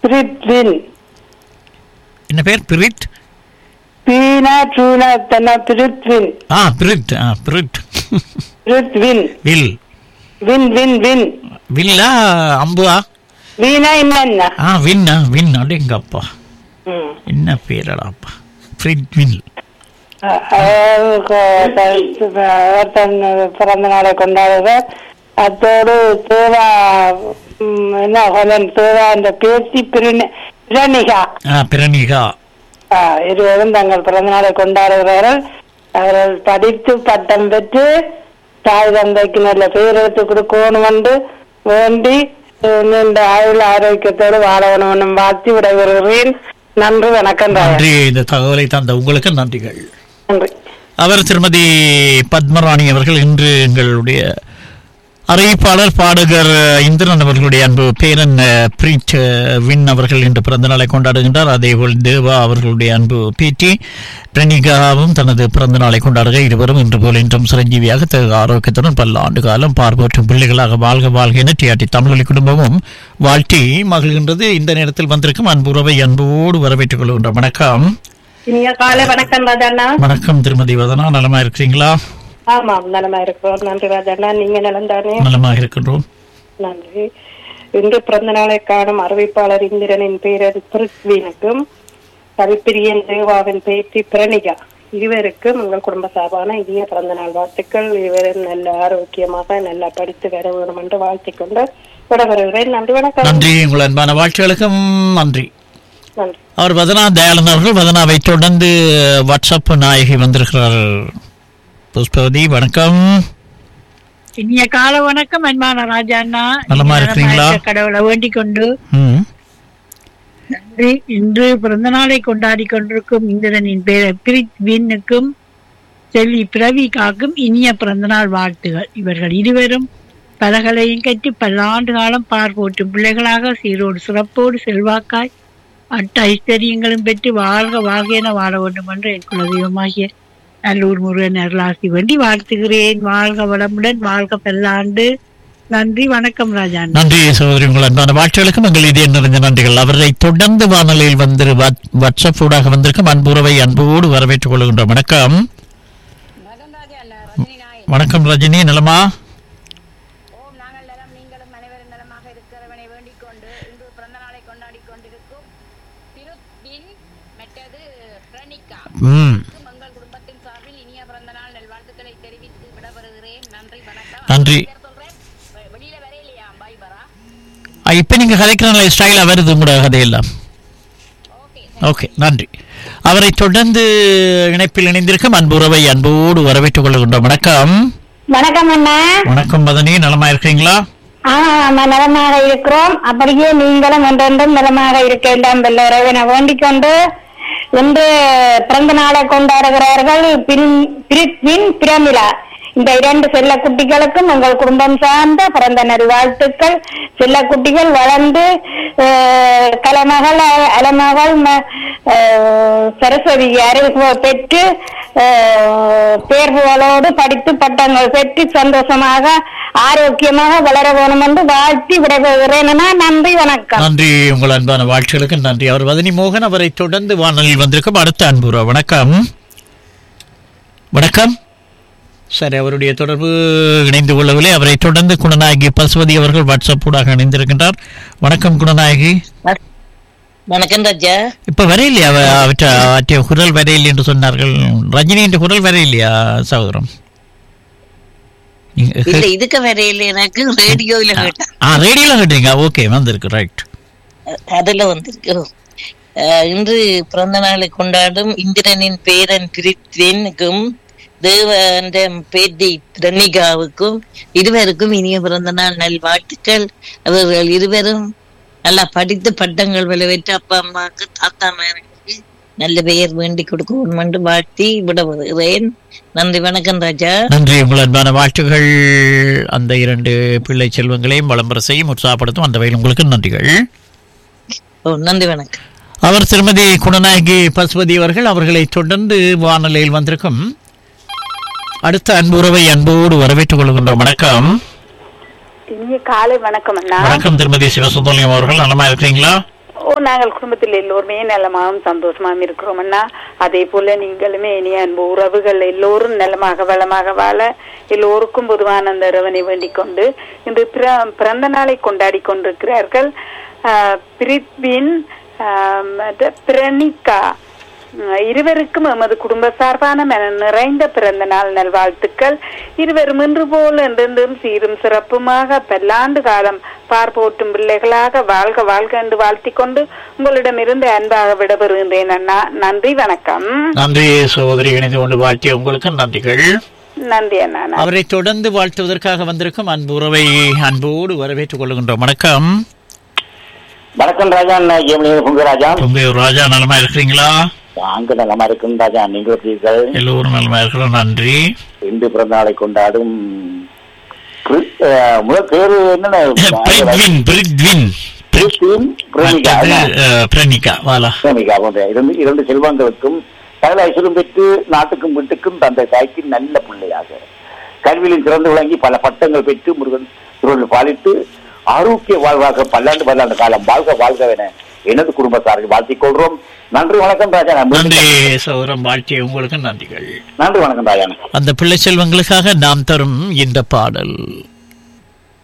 பிரித்வின் என்ன பேர் பிரிட் பீனா ட்ரூனா தன்னா பிரித்வின் ஆ பிரிட் ஆ பிரிட் பிரித்வின் வில் வின் வின் வின் வில்லா அம்புவா வீணா என்னன்னா ஆ வின்னா வின் அடேங்கப்பா ம். என்ன பேரடாப்பா ஃப்ரிட் வில் அ- அவருக்கு த- ஒருத்தன் பிறந்த நாளை கொண்டாடுவார் அத்தோடு தேவா ம், என்ன கொஞ்சம் தேவா அந்த பேசி பிரணி பிரணிகா ஆ பிரணிகா ஆ, இருவரும் தங்கள் பிறந்த நாளை கொண்டாடுகிறார்கள் அவர்கள் படித்து பட்டம் பெற்று தாய் தந்தைக்கு நல்ல பெயர் எடுத்து கொடுக்கணும் என்று வேண்டி அஹ், நீண்ட ஆயுள் ஆரோக்கியத்தோடு வாழ வேணும் வாழ்த்தி விடைபெறுகிறேன் நன்றி வணக்கம் ராயா. நன்றி இந்த தகவலை தந்த உங்களுக்கு நன்றிகள் நன்றி அவர் திருமதி பத்மராணி அவர்கள் இன்று எங்களுடைய அறிவிப்பாளர் பாடகர் இந்திரன் அவர்களுடைய அன்பு பேரன் அஹ், பிரீத் அஹ், வின் அவர்கள் இன்று பிறந்த நாளை கொண்டாடுகின்றார் அதேபோல் தேவா அவர்களுடைய அன்பு பேட்டி பிரணிகாவும் தனது பிறந்த நாளை கொண்டாடுக இருவரும் இன்று போல் இன்றும் சிரஞ்சீவியாக தகு ஆரோக்கியத்துடன் பல ஆண்டு காலம் பார்வையற்றும் பிள்ளைகளாக வாழ்க வாழ்க என டிஆர்டி தமிழொலி குடும்பமும் வாழ்த்தி மகிழ்கின்றது இந்த நேரத்தில் வந்திருக்கும் அன்புறவை அன்போடு வரவேற்றுக் கொள்கின்ற வணக்கம் இனிய காலை வணக்கம் ராஜண்ணா வணக்கம் திருமதி வதனா நலமா இருக்கிறீங்களா ஆமாம் நலமா இருக்கிறோம் நன்றி ராஜண்ணா நீங்க நலம் தானே நலமாக இருக்கின்றோம் நன்றி இன்று பிறந்த நாளை காணும் அறிவிப்பாளர் இந்திரனின் பேரர் பிருத்வினுக்கும் கவிப்பிரியன் தேவாவின் பேத்தி பிரணிகா இருவருக்கும் உங்கள் குடும்ப சார்பான இனிய பிறந்த நாள் வாழ்த்துக்கள் இருவரும் நல்ல ஆரோக்கியமாக நல்லா படித்து வர வேண்டும் என்று வாழ்த்திக் கொண்டு விடைபெறுகிறேன் நன்றி வணக்கம் நன்றி உங்கள் அன்பான வாழ்த்துகளுக்கும் நன்றி நன்றி அவர் வதனா தயாளன் அவர்கள் வதனாவை தொடர்ந்து வாட்ஸ்அப் நாயகி வந்திருக்கிறார் புஷ்பவதி வணக்கம் இனிய கால வணக்கம் அன்பான ராஜா அண்ணா நலமா நீங்க இருக்கிறீங்களா? இருக்க கடவுளை வேண்டிக் கொண்டு ம். நன்றி இன்று பிறந்த நாளை கொண்டாடி கொண்டிருக்கும் இந்திரனின் பேரர் பிரித் வின்னுக்கும் செல்வி பிரவிகாக்கும் இனிய பிறந்த நாள் வாழ்த்துகள் இவர்கள் இருவரும் பலகலையும் கட்டி பல ஆண்டு காலம் பார்ப்போட்டும் பிள்ளைகளாக சீரோடு சிறப்போடு செல்வாக்காய் அட்ட ஐஸ்வர்யங்களும் பெற்று வாழ்க வாழ்க என வாழ வேண்டும் என்று என் குலதெய்வமாகிய நல்லூர் முருகன் அருளாசி வேண்டி வாழ்த்துகிறேன் வாழ்க வளமுடன் வாழ்க பல்லாண்டு நன்றி வணக்கம் ராஜா அண்ணா. நன்றி சகோதரி உங்கள் அன்பான வாழ்த்துகளுக்கும் எங்கள் இதய நிறைந்த நன்றிகள் அவரை தொடர்ந்து வானொலியில் வந்து வாட்- வாட்ஸ்அப் ஊடாக வந்திருக்கும் அன்புறவை அன்போடு வரவேற்றுக் கொள்கின்ற வணக்கம் வணக்கம் ரஜினி நலமா ஓம் நாங்கள் நலம் நீங்களும் அனைவரும் நலமாக இருக்கிறவனை வேண்டிக் கொண்டு இன்று பிறந்த நாளை கொண்டாடி கொண்டிருக்கும் திருப்பின் மற்றது பிரணிகா ம் எங்கள் குடும்பத்தின் சார்பில் இனிய பிறந்த நாள் நல்வாழ்த்துக்களை தெரிவித்து விடவருகிறேன் நன்றி வணக்கம் நன்றி. பேர் சொல்றேன் வெ- வெளியில வரையிலையா பாய்பரா ஆ, இப்ப நீங்க கதைக்கிற ஸ்டைலா வருது உங்களோட கதையெல்லாம் ஓகே ஓகே நன்றி அவரை தொடர்ந்து இணைப்பில் இணைந்திருக்கும் அன்புறவை அன்போடு வரவேற்றுக் கொள்கின்ற வணக்கம் வணக்கம் அண்ணா வணக்கம் மதனி நலமா இருக்கீங்களா ஆமா நலமாக இருக்கிறோம் அப்படியே நீங்களும் ஒன்றொன்றும் நலமாக இருக்க வேண்டாம் வெள்ள இறைவனை வேண்டிக் கொண்டு இன்று பிறந்த நாளை கொண்டாடுகிறார்கள் பின் பிரித்வின் பிரமிளா இந்த இரண்டு செல்ல குட்டிகளுக்கும் உங்கள் குடும்பம் சார்ந்த பிறந்த நல்வாழ்த்துக்கள் செல்ல குட்டிகள் வளர்ந்து அஹ், கலைமகள் அ- அலமகள் ம- அஹ், சரஸ்வதி அருள் பெற்று அஹ், தேர்வுகளோடு படித்து பட்டங்கள் பெற்று சந்தோஷமாக ஆரோக்கியமாக வளர வேணும் என்று வாழ்த்தி விடைபெறுகிறேன் அண்ணா. நன்றி வணக்கம் நன்றி உங்கள் அன்பான வாழ்த்துகளுக்கு நன்றி அவர் வதனி மோகன் அவரை தொடர்ந்து வானொலியில் வந்திருக்கும் அடுத்த அன்புறா வணக்கம் வணக்கம் சரி அவருடைய தொடர்பு இணைந்து கொள்ளவில்லை அவரை தொடர்ந்து குணநாயகி பசுபதி அவர்கள் வாட்ஸ்அப் ஊடாக இணைந்திருக்கின்றார் வணக்கம் குணநாயகி வணக்கம் ராஜா இப்ப வரையிலையா அவ அவற்ற அவற்றை குரல் வரையில்லை என்று சொன்னார்கள் ரஜினி என்ற குரல் வரையிலையா சகோதரம் நீங்க இல்ல இதுக்கு வரையில எனக்கு ரேடியோல கேட்டேன் ஆ ரேடியோல கேட்டீங்க ஓகே வந்திருக்கு ரைட் அதுல வந்திருக்கு அஹ், இன்று பிறந்த நாளை கொண்டாடும் இந்திரனின் பேரன் பிரித்வினுக்கும் தேவன் பேட்டி பிரணிகாவுக்கும் இருவருக்கும் இனிய பிறந்த நாள் நல்வாழ்த்துக்கள் அவர்கள் இருவரும் நல்லா படித்து பட்டங்கள் விளைவிட்டு அப்பா அம்மாவுக்கு தாத்தா மாருக்கு நல்ல பெயர் வேண்டி கொடுக்கணும் என்று வாழ்த்தி விட வருகிறேன் நன்றி வணக்கம் ராஜா நன்றி உங்கள் அன்பான வாழ்த்துகள் அந்த இரண்டு பிள்ளை செல்வங்களையும் வளம்பர செய்யும் உற்சாகப்படுத்தும் அந்த வகையில் உங்களுக்கு நன்றிகள் ஓ நன்றி வணக்கம் அவர் திருமதி குணநாயகி பசுபதி அவர்கள் அவர்களை தொடர்ந்து வானொலியில் வந்திருக்கும் அடுத்த அன்புறவை அன்போடு வரவேற்றுக் கொள்கின்றோம் வணக்கம் இனிய காலை வணக்கம் அண்ணா வணக்கம் திருமதி சிவசுந்தரம் அவர்கள் நலமா இருக்கிறீங்களா ஓ நாங்கள் குடும்பத்தில் எல்லோருமே நலமாகவும் சந்தோஷமாகவும் இருக்கிறோம் அண்ணா அதே போல நீங்களுமே இனி அன்பு உறவுகள் எல்லோரும் நலமாக வளமாக வாழ எல்லோருக்கும் பொதுவான அந்த இறைவனை வேண்டிக் கொண்டு இன்று பிற- பிறந்த நாளை கொண்டாடி கொண்டிருக்கிறார்கள் ஆஹ், பிரித்வின் ஆஹ், மற்ற பிரணிகா உம், இருவருக்கும் எமது குடும்ப சார்பான மன நிறைந்த பிறந்த நாள் நல்வாழ்த்துக்கள் இருவரும் இன்று போல் என்றென்றும் சீரும் சிறப்புமாக பல்லாண்டு காலம் பார்ப்போட்டும் பிள்ளைகளாக வாழ்க வாழ்க என்று வாழ்த்திக் கொண்டு உங்களிடமிருந்து அன்பாக விடைபெறுகின்றேன் அண்ணா நன்றி வணக்கம் நன்றி சகோதரி இணைந்து கொண்டு வாழ்த்திய உங்களுக்கு நன்றிகள் நன்றி அண்ணா நன்றி. அவரை தொடர்ந்து வாழ்த்துவதற்காக வந்திருக்கும் அன்பு உறவை அன்போடு வரவேற்றுக் கொள்கின்றோம் வணக்கம் வணக்கம் ராஜா நான் ஏமலிங்க பொங்கராஜா உங்க ராஜா நலமா இருக்கிறீங்களா அங்க நலமா இருக்கும் ராஜா நீங்கள் எப்படி இருக்கீர்கள்? எல்லோரும் நலமா இருக்கிறோம் நன்றி இன்று பிறந்த நாளை கொண்டாடும் கிரி- அஹ், முதல் பேரு என்னென்ன பிரித்வின் பிரித்வின் கிறிஸ்டின் பிரேமிகா மற்றது, என்ன? அஹ், பிரணிகா வாலா பிரேமிகா போன்ற இரண்டு இரண்டு செல்வங்களுக்கும் சகல ஐஸ்வரம் பெற்று நாட்டுக்கும் வீட்டுக்கும் தந்தை தாய்க்கு நல்ல பிள்ளையாக கல்வியிலும் சிறந்து விளங்கி பல பட்டங்கள் பெற்று முருகன் திருவள்ளுவர் பாலித்து ஆரோக்கிய வாழ்வாக பல்லாண்டு பல்லாண்டு காலம் வாழ்க வாழ்கவென எனது குடும்பத்தார்கள் வாழ்த்திக் கொள்றோம் நன்றி வணக்கம் ராஜா நான் மீண்டும் நன்றி சௌரம் வாழ்த்திய உங்களுக்கு நன்றிகள் நன்றி வணக்கம் ராஜா அந்த பிள்ளை செல்வங்களுக்காக நாம் தரும் இந்த பாடல்